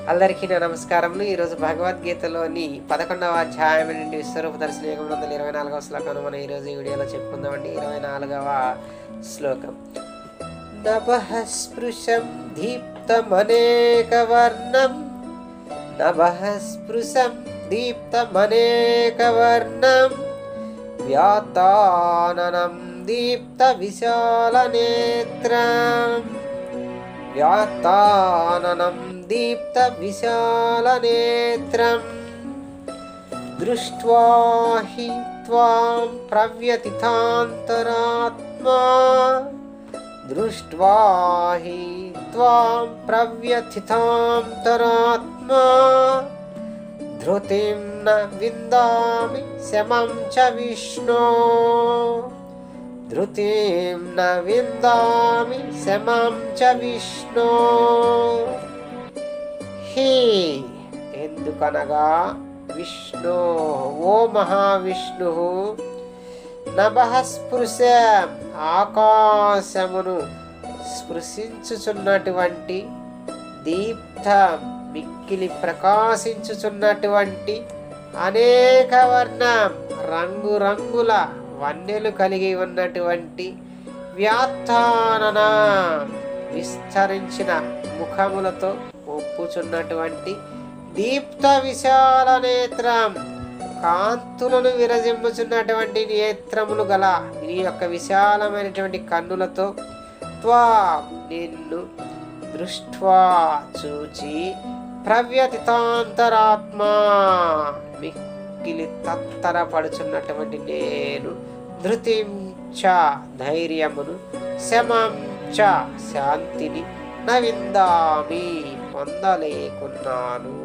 అందరికీ నా నమస్కారములు ఈరోజు భగవద్గీతలోని పదకొండవ అధ్యాయం నుండి విశ్వరూప దర్శన ఏడు వందల ఇరవై నాలుగవ శ్లోకం మనం ఈరోజు ఈ వీడియోలో చెప్పుకుందామండి ఇరవై నాలుగవ శ్లోకం నభః స్పృశం దీప్తమనేకవర్ణం నభః స్పృశం దీప్తమనేకవర్ణం వ్యాతాననం దీప్త విశాలనేత్రం వ్యాతాననం దీప్త విశాలనేత్రం దృష్ట్వా హి త్వాం ప్రవ్యతిథాంతరాత్మా దృష్ట్వా హి త్వాం ప్రవ్యతిథాంతరాత్మా ధృతిం న విందామి శమం చ విష్ణో ధృతిం న విందామి శమం చ విష్ణో హి ఎందుకనగా విష్ణు ఓ మహావిష్ణు నభః స్పృశ ఆకాశమును స్పృశించుచున్నటువంటి దీప్త మిక్కిలి ప్రకాశించుచున్నటువంటి అనేక వర్ణం రంగురంగుల వన్నెలు కలిగి ఉన్నటువంటి వ్యాత్తానన విస్తరించిన ముఖములతో ఒప్పుచున్నటువంటి దీప్త విశాల నేత్రం కాంతులను విరజిమ్ముచున్నటువంటి నేత్రములు గల నీ యొక్క విశాలమైనటువంటి కన్నులతో త్వా నిన్ను దృష్ట్వా చూచి ప్రవ్యతితాంతరాత్మా మిక్కిలి తత్తరపడుచున్నటువంటి నేను ధృతిం చ ధైర్యమును శమం చ శాంతిని నవిందామి పొందలేకున్నాను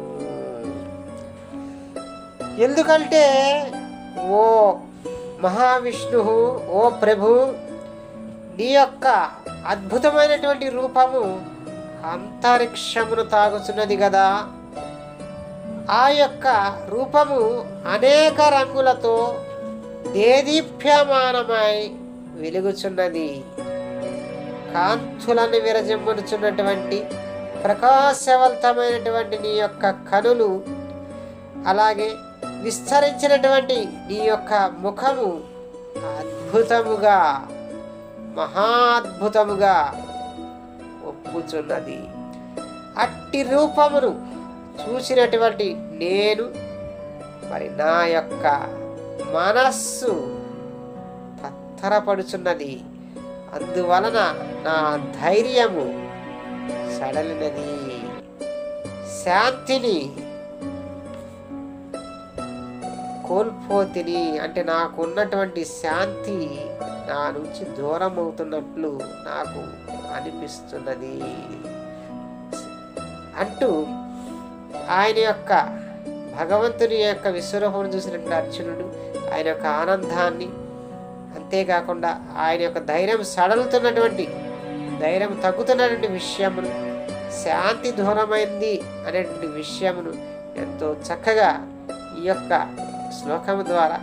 ఎందుకంటే ఓ మహావిష్ణు ఓ ప్రభు నీ యొక్క అద్భుతమైనటువంటి రూపము అంతరిక్షమును తాగుచున్నది కదా ఆ యొక్క రూపము అనేక రంగులతో దేదీప్యమానమై వెలుగుచున్నది కాంతులను విరజిమ్ముచున్నటువంటి ప్రకాశవంతమైనటువంటి నీ యొక్క కనులు అలాగే విస్తరించినటువంటి నీ యొక్క ముఖము అద్భుతముగా మహాద్భుతముగా ఒప్పుచున్నది అట్టి రూపమును చూసినటువంటి నేను మరి నా యొక్క మనస్సు పత్తరపడుచున్నది అందువలన నా ధైర్యము సడలినది శాంతిని కోల్పోతిని అంటే నాకు ఉన్నటువంటి శాంతి నా నుంచి దూరం అవుతున్నట్లు నాకు అనిపిస్తున్నది అంటూ ఆయన యొక్క భగవంతుని యొక్క విశ్వరూపం చూసినటువంటి అర్జునుడు ఆయన యొక్క ఆనందాన్ని అంతేకాకుండా ఆయన యొక్క ధైర్యం సడలుతున్నటువంటి ధైర్యం తగ్గుతున్నటువంటి విషయమును శాంతి దూరమైంది అనేటువంటి విషయమును ఎంతో చక్కగా ఈ యొక్క శ్లోకము ద్వారా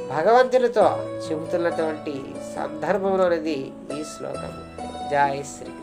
భగవంతునితో చెబుతున్నటువంటి సందర్భంలోనిది ఈ శ్లోకము జై శ్రీ